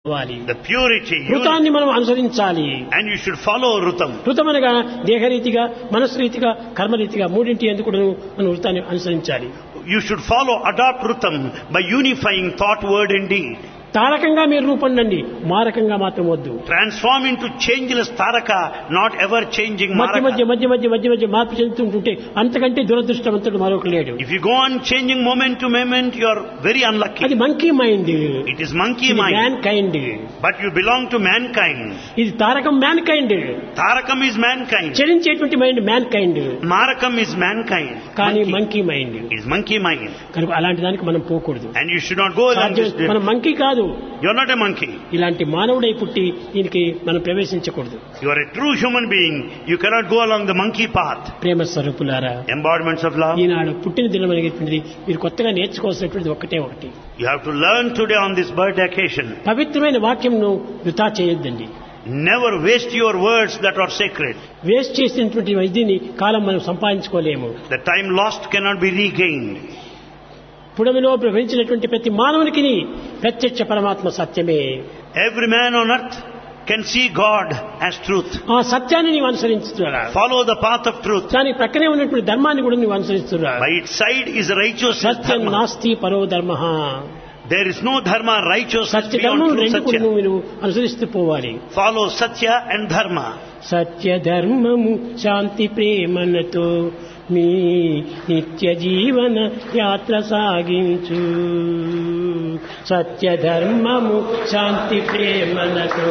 అవ్వాలి the purity, you, ఋతాన్ని మనం అనుసరించాలి and you should follow Rutam. ఋతం అనగా దేహరీతిగా మనస్సురీతిగా కర్మరీతిగా మూడింటి ఎందుకు మనం వృత్తాన్ని అనుసరించాలి You should follow, adopt Rutam by unifying thought, word and deed. తారకంగా మీరు రూపొందండి మారకంగా మాత్రం వద్దు Transform into changeless Taraka, not ever changing మధ్య మధ్య Maraka. మధ్య మధ్య మధ్య మధ్య మార్పు చెందుతుంటుంటే అంతకంటే దురదృష్టవంతుడు మరొక లేడు If you go on changing moment to moment, you are very అది unlucky. Monkey mind It is monkey man mind. Kind But you belong to mankind. ఇది తారకం mankind Tarakam is mankind. చరించేటువంటి mind mankind Marakam is mankind. కానీ Monkey monkey mind is monkey mind. కనుక అలాంటి దానికి మనం పోకూడదు And you should not go along this. సాధ్యం- మనం మంకీ కాదు You're not a monkey. ఇలాంటి మానవుడై పుట్టి దీనికి మనం ప్రవేశించకూడదు You are a true human being. You cannot go along the monkey path. ప్రేమ స్వరూపులారా Embodiments of love. ఈనాడు పుట్టిన దినం అనేటువంటిది మీరు కొత్తగా నేర్చుకోవాల్సినటువంటిది ఒక్కటే ఒకటి You have to learn today on this birthday occasion. పవిత్రమైన వాక్యంను వృధా చేయొద్దండి Never waste your words that are sacred. Waste చేసినటువంటి వైద్యుని కాలం మనం సంపాదించుకోలేము The time lost cannot be regained. పుడమిలో ప్రవహించినటువంటి ప్రతి మానవునికి ప్రత్యక్ష పరమాత్మ సత్యమే Every man on earth can see God as truth. ఆ సత్యాన్ని నీవు అనుసరించుతున్నా Follow the path of truth. దాని ప్రక్కనే ఉన్నటువంటి ధర్మాన్ని కూడా నువ్వు అనుసరిస్తున్నా By its side is righteousness Satyam dharma. నాస్తి పరో ధర్మ There is no dharma, righteousness Satya beyond ధర్మం true రెండు కూడా satya. నువ్వు నువ్వు అనుసరిస్తూ పోవాలి Follow satya and dharma. సత్య ధర్మము శాంతి ప్రేమలతో మీ నిత్య జీవన యాత్ర సాగించు సత్య ధర్మము శాంతి ప్రేమలతో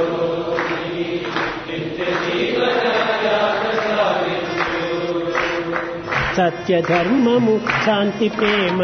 సత్య ధర్మము శాంతి ప్రేమ